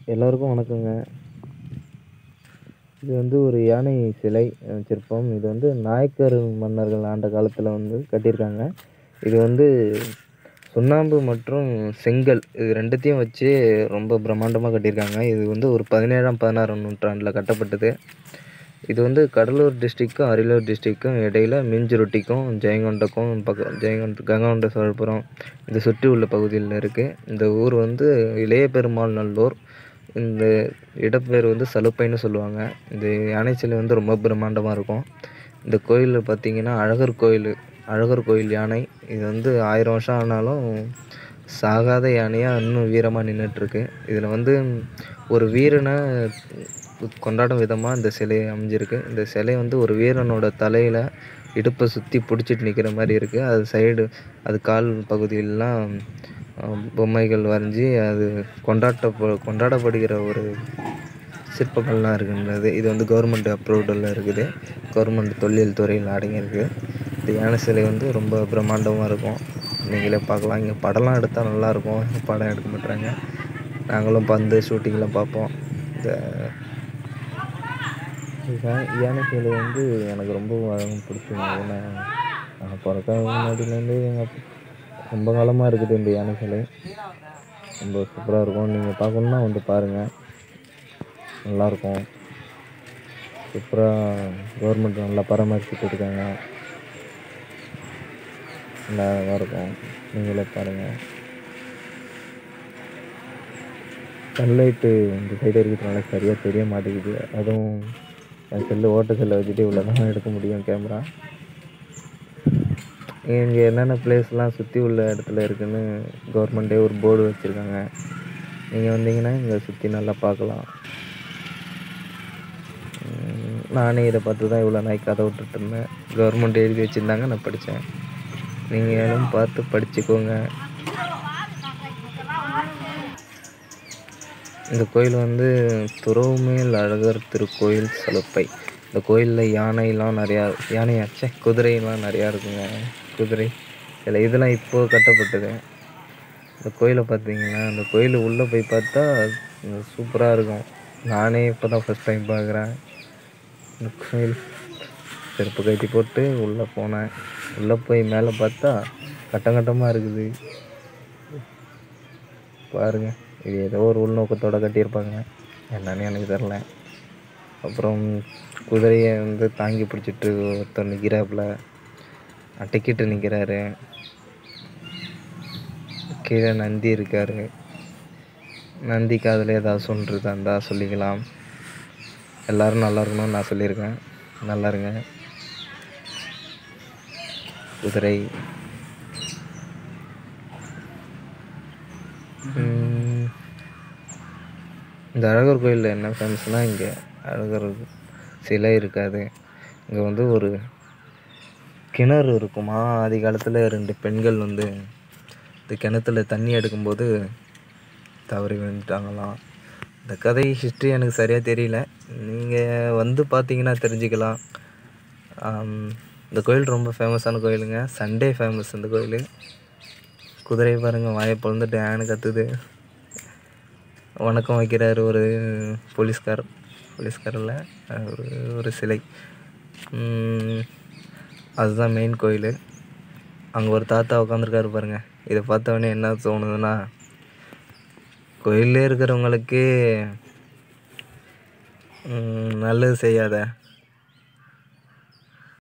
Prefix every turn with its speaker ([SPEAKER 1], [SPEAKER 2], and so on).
[SPEAKER 1] எல்லோருக்கும் வணக்கங்க இது வந்து ஒரு யானை சிலை அஹ், சிற்பம் இது வந்து நாயக்கர் மன்னர்கள் ஆண்ட காலத்தில் வந்து கட்டியிருக்காங்க இது வந்து சுண்ணாம்பு மற்றும் செங்கல் இது ரெண்டுத்தையும் வச்சு ரொம்ப பிரம்மாண்டமாக கட்டியிருக்காங்க இது வந்து ஒரு பதினேழாம் பதினாறாம் நூற்றாண்டில் கட்டப்பட்டது இது வந்து கடலூர் டிஸ்ட்ரிக்கும் அரியலூர் டிஸ்ட்ரிக்கும் இடையில மீஞ்சுருட்டிக்கும் ஜெயங்கொண்டக்கும் பக்கம் ஜெயங்கொண்ட கங்கை சோழபுரம் இது சுற்றி உள்ள பகுதியில் இருக்குது இந்த ஊர் வந்து இளைய பெருமாள் நல்லூர் இந்த இடப்பெயர் வந்து சலுப்பைன்னு சொல்லுவாங்க இந்த யானை சிலை வந்து ரொம்ப பிரம்மாண்டமாக இருக்கும் இந்த கோயிலில் பார்த்தீங்கன்னா அழகர் கோயில் அழகர் கோயில் யானை இது வந்து ஆயிரம் வருஷம் ஆனாலும் சாகாத யானையாக இன்னும் வீரமாக நின்றுட்டுருக்கு இதில் வந்து ஒரு வீரனை கொண்டாடும் விதமாக இந்த சிலை அமைஞ்சிருக்கு இந்த சிலை வந்து ஒரு வீரனோட தலையில் இடுப்பை சுற்றி பிடிச்சிட்டு நிற்கிற மாதிரி இருக்குது அது சைடு அது கால் பகுதியிலலாம் அஹ், பொம்மைகள் வரைஞ்சி அது கொண்டாட்ட கொண்டாடப்படுகிற ஒரு சிற்பங்கள்லாம் இருக்கின்றது இது வந்து கவர்மெண்ட் அப்ரூவ்டில் இருக்குது கவர்மெண்ட் தொல்லியல் துறையில் அடங்கியிருக்கு இந்த யானை சிலை வந்து ரொம்ப பிரம்மாண்டமாக இருக்கும் நீங்களே பார்க்கலாம் இங்கே படம்லாம் எடுத்தால் நல்லாயிருக்கும் படம் எடுக்க மாட்டாங்க நாங்களும் பந்து ஷூட்டிங்லாம் பார்ப்போம் இந்த யா- யானை சிலை வந்து எனக்கு ரொம்ப வ- பிடிச்சது ஏன்னா நான் பிறக்க முன்னாடிலேருந்து எங்கள் ரொம்ப காலமாக இருக்குது இந்த யானை சிலை ரொம்ப சூப்பராக இருக்கும் நீங்கள் பார்க்கணுன்னா வந்து பாருங்கள் நல்லாயிருக்கும் சூப்பராக கவர்மெண்ட் நல்லா பராமரிச்சுட்டு இருக்காங்க நல்லா அழகா இருக்கும் நீங்களே பாருங்கள் சன்லைட்டு இந்த சைடு இருக்கிறதுனால சரியாக தெரிய மாட்டேங்குது அதுவும் என் செல்லு ஓட்ட செல்லை வச்சுட்டு இவ்வளோ தான் எடுக்க முடியும் கேமரா இங்கே என்னென்ன பிளேஸ்லாம் சுற்றி உள்ள இடத்துல இருக்குன்னு கவர்மெண்ட்டே ஒரு போர்டு வச்சுருக்காங்க நீங்கள் வந்தீங்கன்னா இங்கே சுற்றி நல்லா பார்க்கலாம் உம், நானே இதை பார்த்து தான் இவ்வளோ நாய் கதை விட்டுட்டு இருந்தேன் கவர்மெண்ட் எழுதி வச்சுருந்தாங்க நான் படித்தேன் நீங்களும் பார்த்து படிச்சுக்கோங்க இந்த கோயில் வந்து துறவுமேல் அழகர் திருக்கோயில் சலுப்பை இந்த கோயிலில் யானைலாம் நிறையா யானையாச்சே குதிரைலாம் நிறையா இருக்குங்க குதிரை இதில் இதெல்லாம் இப்போ கட்டப்பட்டது இந்த கோயிலை பார்த்தீங்கன்னா அந்த கோயில் உள்ளே போய் பார்த்தா சூப்பராக இருக்கும் நானே இப்போ தான் ஃபஸ்ட் டைம் பார்க்குறேன் இந்த கோயில் செருப்பு கட்டி போட்டு உள்ளே போனேன் உள்ளே போய் மேலே பார்த்தா கட்டம் கட்டமாக இருக்குது பாருங்க இது ஏதோ ஒரு உள்நோக்கத்தோட கட்டியிருப்பாங்க என்னன்னு எனக்கு தெரில அப்புறம் குதிரையை வந்து தாங்கி பிடிச்சிட்டு ஒருத்தர் நிற்கிறாப்புல அட்டைக்கிட்டு நிற்கிறாரு கீழே நந்தி இருக்காரு நந்தி காதில் ஏதாவது சொல்கிறதா இருந்தால் சொல்லிக்கலாம் எல்லாரும் நல்லா இருக்கணும்னு நான் சொல்லியிருக்கேன் நல்லா இருங்க குதிரை உம், இந்த அழகர் கோயிலில் என்ன ஃபேமஸ்னால் இங்கே அழகர் சிலை இருக்காது இங்கே வந்து ஒரு கிணறு இருக்குமா ஆதி காலத்தில் ரெண்டு பெண்கள் வந்து இந்த கிணத்துல தண்ணி எடுக்கும்போது தவறி விழுந்துட்டாங்களாம் இந்த கதை ஹிஸ்ட்ரி எனக்கு சரியாக தெரியல நீங்கள் வந்து பார்த்தீங்கன்னா தெரிஞ்சுக்கலாம் ஆம், இந்த கோயில் ரொம்ப ஃபேமஸான கோயிலுங்க சண்டே ஃபேமஸ் இந்த கோயில் குதிரை பாருங்க வாயை பொழுந்துட்டு ஏன்னு கத்துது வணக்கம் வைக்கிறாரு ஒரு போலீஸ்கார் போலீஸ்காரில் ஒரு ஒரு சிலை உம், அதுதான் மெயின் கோயில் அங்கே ஒரு தாத்தா உட்காந்துருக்காரு பாருங்க இதை பார்த்தவொடனே என்ன தோணுதுன்னா கோயிலே இருக்கிறவங்களுக்கு உம், நல்லது செய்யாத